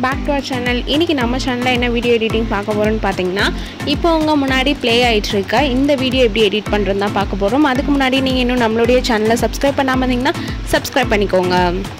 back to our channel இன்றைக்கி நம்ம சேனலில் என்ன வீடியோ எடிட்டிங் பார்க்க போகிறோம்னு பார்த்தீங்கன்னா இப்போ உங்கள் முன்னாடி ப்ளே ஆகிட்டு இருக்க இந்த வீடியோ எப்படி எடிட் பண்ணுறது தான் பார்க்க போகிறோம் அதுக்கு முன்னாடி நீங்கள் இன்னும் நம்மளுடைய சேனலை சப்ஸ்கிரைப் பண்ணாமல் இருந்தீங்கன்னா சப்ஸ்கிரைப் பண்ணிக்கோங்க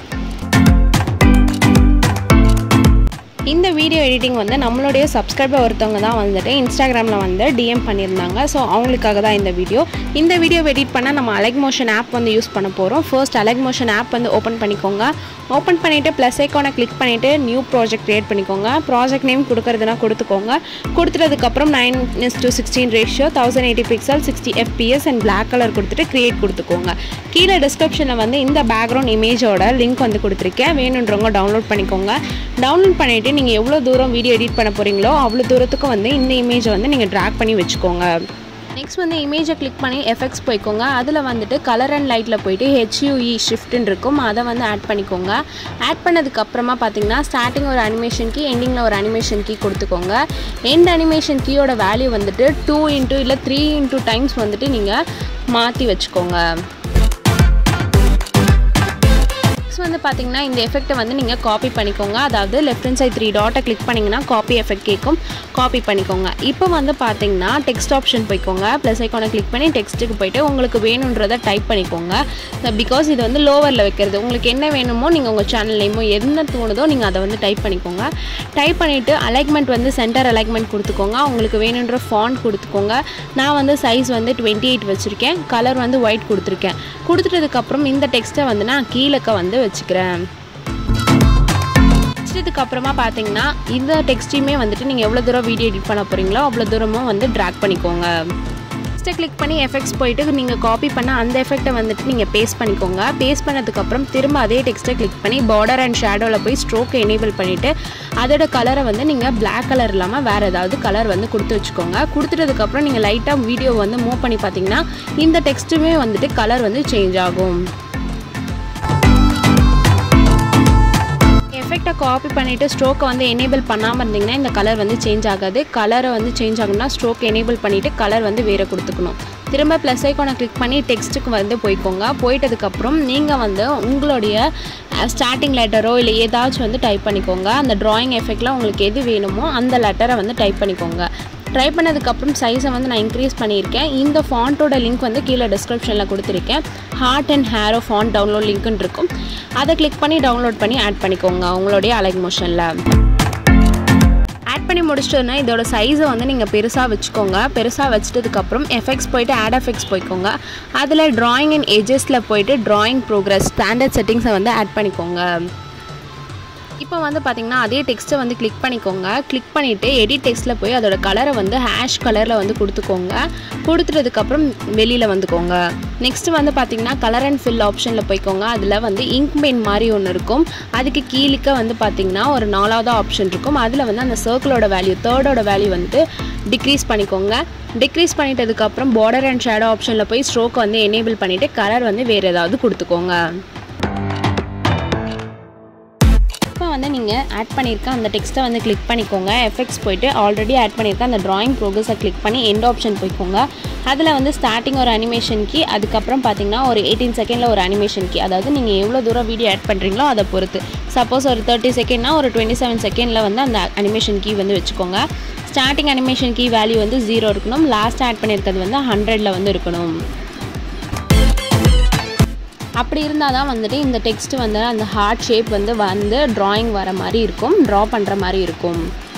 இந்த வீடியோ எடிட்டிங் வந்து நம்மளுடைய சப்ஸ்கிரைபர் ஒருத்தவங்க தான் வந்துட்டு இன்ஸ்டாகிராமில் வந்து டிஎம் பண்ணியிருந்தாங்க ஸோ அவங்களுக்காக தான் இந்த வீடியோ இந்த வீடியோ எடிட் பண்ண நம்ம அலெக் மோஷன் ஆப் வந்து யூஸ் பண்ண போகிறோம் ஃபர்ஸ்ட் அலெக் மோஷன் ஆப் வந்து ஓப்பன் பண்ணிக்கோங்க ஓப்பன் பண்ணிவிட்டு ப்ளஸ் ஐக்கானை கிளிக் பண்ணிவிட்டு நியூ ப்ராஜெக்ட் க்ரியேட் பண்ணிக்கோங்க ப்ராஜெக்ட் நேம் கொடுக்குறதுனா கொடுத்துக்கோங்க கொடுத்துட்டதுக்கப்புறம் nine is two sixteen ratio thousand eighty pixel sixty FPS and black colour கொடுத்துட்டு க்ரியேட் கொடுத்துக்கோங்க கீழே டிஸ்கிரிப்ஷனில் வந்து இந்த பேக்ரவுண்ட் இமேஜோட லிங்க் வந்து கொடுத்துருக்கேன் வேணுன்றவங்க டவுன்லோட் பண்ணிக்கோங்க டவுன்லோட் பண்ணிவிட்டு நீங்கள் எவ்வளோ தூரம் வீடியோ எடிட் பண்ண போகிறீங்களோ அவ்வளோ தூரத்துக்கு வந்து இந்த இமேஜை வந்து நீங்கள் ட்ராக் பண்ணி வச்சுக்கோங்க நெக்ஸ்ட் வந்து இமேஜை கிளிக் பண்ணி எஃபெக்ட்ஸ் போய்க்கோங்க அதில் வந்துட்டு கலர் அண்ட் லைட்டில் போயிட்டு ஹெச்யூஇ ஷிஃப்ட்னு இருக்கும் அதை வந்து ஆட் பண்ணிக்கோங்க ஆட் பண்ணதுக்கப்புறமா பார்த்தீங்கன்னா ஸ்டார்டிங் ஒரு அனிமேஷன் கீ எண்டிங்கில் ஒரு அனிமேஷன் கீ கொடுத்துக்கோங்க எண்ட் அனிமேஷன் கீயோட வேல்யூ வந்துட்டு டூ இன்ட்டு இல்லை த்ரீ இன்ட்டு டைம்ஸ் வந்துட்டு நீங்கள் மாற்றி வச்சுக்கோங்க நெக்ஸ்ட் வந்து பார்த்தீங்கன்னா இந்த எஃபெக்ட்டை வந்து நீங்கள் காப்பி பண்ணிக்கோங்க அதாவது லெஃப்ட் ஹேண்ட் சைட் த்ரீ டாட்டை கிளிக் பண்ணிங்கன்னா காப்பி எஃபெக்ட் கேட்கும் காப்பி பண்ணிக்கோங்க இப்போ வந்து பார்த்தீங்கன்னா டெக்ஸ்ட் ஆப்ஷன் போய்க்கோங்க ப்ளஸ் ஐக்கானை கிளிக் பண்ணி டெக்ஸ்ட்டுக்கு போயிட்டு உங்களுக்கு வேணுன்றதை டைப் பண்ணிக்கோங்க பிகாஸ் இது வந்து லோவரில் வைக்கிறது உங்களுக்கு என்ன வேணுமோ நீங்கள் உங்கள் சேனல் நேமோ என்ன தோணுதோ நீங்கள் அதை வந்து டைப் பண்ணிக்கோங்க டைப் பண்ணிவிட்டு அலைக்மெண்ட் வந்து சென்டர் அலைக்மெண்ட் கொடுத்துக்கோங்க உங்களுக்கு வேணுன்ற ஃபாண்ட் கொடுத்துக்கோங்க நான் வந்து சைஸ் வந்து டுவெண்ட்டி எயிட் வச்சுருக்கேன் கலர் வந்து ஒயிட் கொடுத்துருக்கேன் கொடுத்துட்டதுக்கப்புறம் இந்த டெக்ஸ்ட்டை வந்து நான் கீழக்க வந்து வச்சுக்கிறேன் வச்சதுக்கு அப்புறமா பார்த்தீங்கன்னா இந்த டெக்ஸ்ட்டையுமே வந்துட்டு நீங்கள் எவ்வளோ தூரம் வீடியோ எடிட் பண்ண போகிறீங்களோ அவ்வளோ தூரமும் வந்து ட்ராக் பண்ணிக்கோங்க நெக்ஸ்ட்டை கிளிக் பண்ணி எஃபெக்ட்ஸ் போயிட்டு நீங்கள் காப்பி பண்ண அந்த எஃபெக்ட்டை வந்துட்டு நீங்கள் பேஸ்ட் பண்ணிக்கோங்க பேஸ்ட் பண்ணதுக்கப்புறம் திரும்ப அதே டெக்ஸ்ட்டை கிளிக் பண்ணி பார்டர் அண்ட் ஷேடோவில் போய் ஸ்ட்ரோக்கை எனேபிள் பண்ணிவிட்டு அதோட கலரை வந்து நீங்கள் பிளாக் கலர் இல்லாமல் வேறு ஏதாவது கலர் வந்து கொடுத்து வச்சுக்கோங்க கொடுத்துட்டதுக்கப்புறம் நீங்கள் லைட்டாக வீடியோ வந்து மூவ் பண்ணி பார்த்தீங்கன்னா இந்த டெக்ஸ்ட்டுமே வந்துட்டு கலர் வந்து சேஞ்ச் ஆகும் எஃபெக்டை காப்பி பண்ணிவிட்டு ஸ்ட்ரோக்கை வந்து எனேபிள் பண்ணாமல் இருந்தீங்கன்னா இந்த கலர் வந்து சேஞ்ச் ஆகாது கலரை வந்து சேஞ்ச் ஆகணும்னா ஸ்ட்ரோக் எனேபிள் பண்ணிவிட்டு கலர் வந்து வேறு கொடுத்துக்கணும் திரும்ப ப்ளஸ் ஐக்கானை கிளிக் பண்ணி டெக்ஸ்ட்டுக்கு வந்து போய்க்கோங்க போயிட்டதுக்கப்புறம் நீங்கள் வந்து உங்களுடைய ஸ்டார்டிங் லெட்டரோ இல்லை ஏதாச்சும் வந்து டைப் பண்ணிக்கோங்க அந்த ட்ராயிங் எஃபெக்டில் உங்களுக்கு எது வேணுமோ அந்த லெட்டரை வந்து டைப் பண்ணிக்கோங்க ட்ரை பண்ணதுக்கப்புறம் சைஸை வந்து நான் இன்க்ரீஸ் பண்ணியிருக்கேன் இந்த ஃபாண்ட்டோட லிங்க் வந்து கீழே டிஸ்கிரிப்ஷனில் கொடுத்துருக்கேன் heart and hero font download லிங்க்னு இருக்கும் அதை கிளிக் பண்ணி டவுன்லோட் பண்ணி ஆட் பண்ணிக்கோங்க உங்களுடைய அலைக் மோஷனில் ஆட் பண்ணி முடிச்சிட்டோன்னா இதோட சைஸை வந்து நீங்கள் பெருசாக வச்சுக்கோங்க பெருசாக வச்சிட்டதுக்கப்புறம் எஃபெக்ட்ஸ் போயிட்டு ஆட் எஃபெக்ட்ஸ் போய்க்கோங்க அதில் ட்ராயிங் அண்ட் எஜஸில் போயிட்டு ட்ராயிங் ப்ரோக்ரஸ் ஸ்டாண்டர்ட் செட்டிங்ஸை வந்து ஆட் பண்ணிக்கோங்க இப்போ வந்து பார்த்தீங்கன்னா அதே டெக்ஸ்ட்டை வந்து கிளிக் பண்ணிக்கோங்க கிளிக் பண்ணிவிட்டு எடிட் டெக்ஸ்ட்டில் போய் அதோட கலரை வந்து ஹேஷ் கலரில் வந்து கொடுத்துக்கோங்க கொடுத்துட்டதுக்கப்புறம் வெளியில் வந்துக்கோங்க நெக்ஸ்ட்டு வந்து பார்த்தீங்கன்னா கலர் அண்ட் ஃபில் ஆப்ஷனில் போய்க்கோங்க அதில் வந்து இங்க் பெயின் மாதிரி ஒன்று இருக்கும் அதுக்கு கீழிக்க வந்து பார்த்தீங்கன்னா ஒரு நாலாவது ஆப்ஷன் இருக்கும் அதில் வந்து அந்த சர்க்கிளோட வேல்யூ தேர்டோட வேல்யூ வந்துட்டு டிக்ரீஸ் பண்ணிக்கோங்க டிக்ரீஸ் பண்ணிட்டதுக்கப்புறம் பார்டர் அண்ட் ஷேடோ ஆப்ஷனில் போய் ஸ்ட்ரோக் வந்து எனேபிள் பண்ணிவிட்டு கலர் வந்து வேறு ஏதாவது கொடுத்துக்கோங்க இப்போ வந்து நீங்கள் ஆட் பண்ணியிருக்க அந்த டெக்ஸ்ட்டை வந்து கிளிக் பண்ணிக்கோங்க எஃபெக்ட்ஸ் போயிட்டு ஆல்ரெடி ஆட் பண்ணியிருக்க அந்த ட்ராயிங் ப்ரோக்ரஸை கிளிக் பண்ணி எண்ட் ஆப்ஷன் போய்க்கோங்க அதில் வந்து ஸ்டார்டிங் ஒரு அனிமேஷன் கீ அதுக்கப்புறம் பார்த்தீங்கன்னா ஒரு எயிட்டீன் செகண்டில் ஒரு அனிமேஷன் கீ அதாவது நீங்கள் எவ்வளோ தூரம் வீடியோ ஆட் பண்ணுறீங்களோ அதை பொறுத்து சப்போஸ் ஒரு தேர்ட்டி செகண்ட்னா ஒரு டுவெண்ட்டி செவன் செகண்டில் வந்து அந்த அனிமேஷன் கீ வந்து வச்சுக்கோங்க ஸ்டார்டிங் அனிமேஷன் கீ வேல்யூ வந்து ஜீரோ இருக்கணும் லாஸ்ட் ஆட் பண்ணியிருக்கிறது வந்து ஹண்ட்ரடில் வந்து இருக்கணும் அப்படி இருந்தால் தான் வந்துட்டு இந்த டெக்ஸ்ட் வந்து அந்த ஹார்ட் ஷேப் வந்து வந்து ட்ராயிங் வர மாதிரி இருக்கும் ட்ரா பண்ணுற மாதிரி இருக்கும்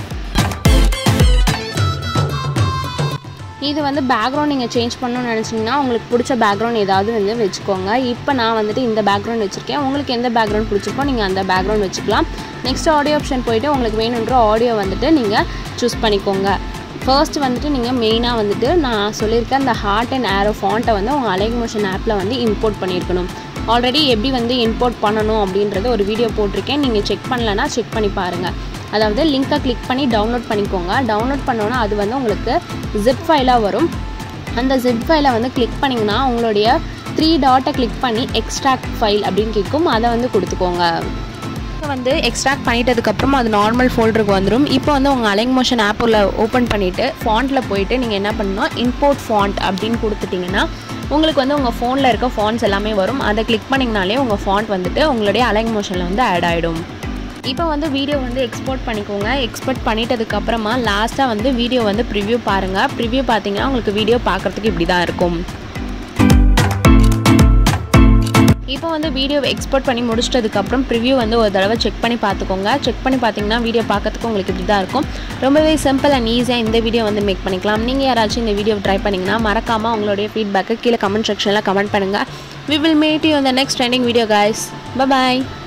இது வந்து பேக்ரவுண்ட் நீங்கள் சேஞ்ச் பண்ணணும்னு நினச்சிங்கன்னா உங்களுக்கு பிடிச்ச பேக்ரவுண்ட் ஏதாவது வந்து வச்சுக்கோங்க இப்போ நான் வந்துட்டு இந்த பேக்ரவுண்ட் வச்சுருக்கேன் உங்களுக்கு எந்த பேக்ரவுண்ட் பிடிச்சிருக்கோ நீங்கள் அந்த பேக்ரவுண்ட் வச்சுக்கலாம் நெக்ஸ்ட் ஆடியோ ஆப்ஷன் போயிட்டு உங்களுக்கு வேணுன்ற ஆடியோ வந்துட்டு நீங்கள் சூஸ் பண்ணிக்கோங்க ஃபர்ஸ்ட் வந்துட்டு நீங்கள் மெயினாக வந்துட்டு நான் சொல்லியிருக்க அந்த ஹார்ட் அண்ட் ஆரோ ஃபாண்ட்டை வந்து உங்கள் அலைக் மோஷன் ஆப்பில் வந்து இம்போர்ட் பண்ணியிருக்கணும் ஆல்ரெடி எப்படி வந்து இம்போர்ட் பண்ணணும் அப்படின்றது ஒரு வீடியோ போட்டிருக்கேன் நீங்கள் செக் பண்ணலன்னா செக் பண்ணி பாருங்கள் அதாவது லிங்க்கை கிளிக் பண்ணி டவுன்லோட் பண்ணிக்கோங்க டவுன்லோட் பண்ணோன்னா அது வந்து உங்களுக்கு ஜிப் ஃபைலாக வரும் அந்த ஜிப் ஃபைலை வந்து கிளிக் பண்ணிங்கன்னா உங்களுடைய த்ரீ டாட்டை கிளிக் பண்ணி எக்ஸ்ட்ராக்ட் ஃபைல் அப்படின்னு கேட்கும் அதை வந்து கொடுத்துக்கோங்க வந்து எக்ஸ்ட்ராக்ட் பண்ணிட்டதுக்கப்புறம் அது நார்மல் ஃபோல்டருக்கு வந்துடும் இப்போ வந்து உங்கள் அலைங் மோஷன் ஆப்பில் ஓப்பன் பண்ணிவிட்டு ஃபாண்ட்டில் போயிட்டு நீங்கள் என்ன பண்ணணும் இம்போர்ட் ஃபாண்ட் அப்படின்னு கொடுத்துட்டிங்கன்னா உங்களுக்கு வந்து உங்கள் ஃபோனில் இருக்க ஃபாண்ட்ஸ் எல்லாமே வரும் அதை கிளிக் பண்ணிங்கனாலே உங்கள் ஃபாண்ட் வந்துட்டு உங்களுடைய அலைங் மோஷனில் வந்து ஆட் ஆகிடும் இப்போ வந்து வீடியோ வந்து எக்ஸ்போர்ட் பண்ணிக்கோங்க எக்ஸ்போர்ட் பண்ணிட்டதுக்கப்புறமா லாஸ்ட்டாக வந்து வீடியோ வந்து ப்ரிவ்யூ பாருங்கள் ப்ரிவ்யூ பார்த்தீங்கன்னா உங்களுக்கு வீடியோ பார்க்குறதுக்கு இப்படி தான் இருக்கும் இப்போ வந்து வீடியோ எக்ஸ்போர்ட் பண்ணி முடிச்சிட்டதுக்கப்புறம் ப்ரிவ்யூ வந்து ஒரு தடவை செக் பண்ணி பார்த்துக்கோங்க செக் பண்ணி பார்த்தீங்கன்னா வீடியோ பார்க்கறதுக்கு உங்களுக்கு இப்படி தான் இருக்கும் ரொம்பவே சிம்பிள் அண்ட் ஈஸியாக இந்த வீடியோ வந்து மேக் பண்ணிக்கலாம் நீங்கள் யாராச்சும் இந்த வீடியோ ட்ரை பண்ணிங்கன்னா மறக்காமல் உங்களுடைய ஃபீட்பேக்கை கீழே கமெண்ட் செக்ஷனில் கமெண்ட் பண்ணுங்கள் வி வில் மீட் யூ இந்த next trending video guys bye bye